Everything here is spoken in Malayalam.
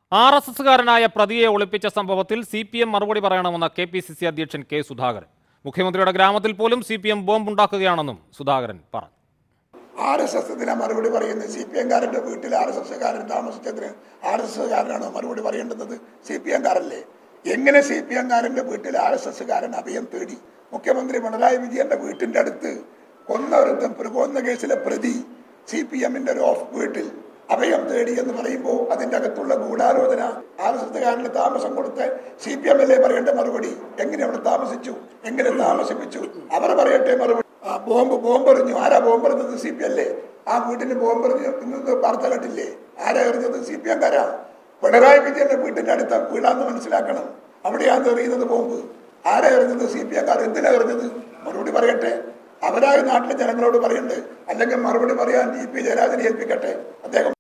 ആർ എസ് എസുകാരനായ പ്രതിയെ ഒളിപ്പിച്ച സംഭവത്തിൽ സി പി എം മറുപടി പറയണമെന്ന് കെ പി സി സി അധ്യക്ഷൻ കെ സുധാകരൻ മുഖ്യമന്ത്രിയുടെ ഗ്രാമത്തിൽ പോലും സി പി എം ബോംബുണ്ടാക്കുകയാണെന്നും സുധാകരൻ പറഞ്ഞു ആർ എസ് എസ് ഇതിനെ മറുപടി പറയുന്നത് സി പി എംകാരന്റെ വീട്ടിൽ ആർ എസ് എസ്കാരൻ താമസിച്ചതിന് ആർ എസ് എസ്കാരനാണോ മറുപടി പറയേണ്ടുന്നത് സി പി എംകാരല്ലേ എങ്ങനെ സി പി എംകാരന്റെ വീട്ടിൽ ആർ എസ് എസ്കാരൻ അഭയം തേടി മുഖ്യമന്ത്രി പിണറായി വിജയന്റെ വീട്ടിന്റെ അടുത്ത് കൊന്നൊരുത്തം കൊന്ന കേസിലെ പ്രതി സി പി എമ്മിന്റെ ഒരു ഓഫ് വീട്ടിൽ അഭയം തേടി എന്ന് പറയുമ്പോൾ അതിന്റെ അകത്തുള്ള ഗൂഢാലോചന ആർ എസ് എസ്കാരന് താമസം കൊടുത്ത് C P M L A പറയേണ്ട മറുപടി എങ്ങനെ അവിടെ താമസിച്ചു എങ്ങനെ താമസിപ്പിച്ചു അവർ പറയട്ടെ മറുപടി ആ ബോംബ് ബോംബെറിഞ്ഞു ആരാ ബോംബെറിഞ്ഞത് സി പി അല്ലേ ആ വീട്ടിന് ബോംബെറിഞ്ഞു ഇന്നത് വാർത്ത കേട്ടില്ലേ ആരാ എറിഞ്ഞത് സി പി എംകാരാ പിണറായി വിജയന്റെ വീട്ടിന്റെ അടുത്ത വീടാന്ന് മനസ്സിലാക്കണം അവിടെയാണ് എറിയുന്നത് ബോംബ് ആരാ എറിഞ്ഞത് സി പി എംകാർ എന്തിനാ എറിഞ്ഞത് മറുപടി പറയട്ടെ അവരായ നാട്ടിലെ ജനങ്ങളോട് പറയണ്ടേ അല്ലെങ്കിൽ മറുപടി പറയാൻ ടി പി ജയരാജനെ ഏൽപ്പിക്കട്ടെ അദ്ദേഹം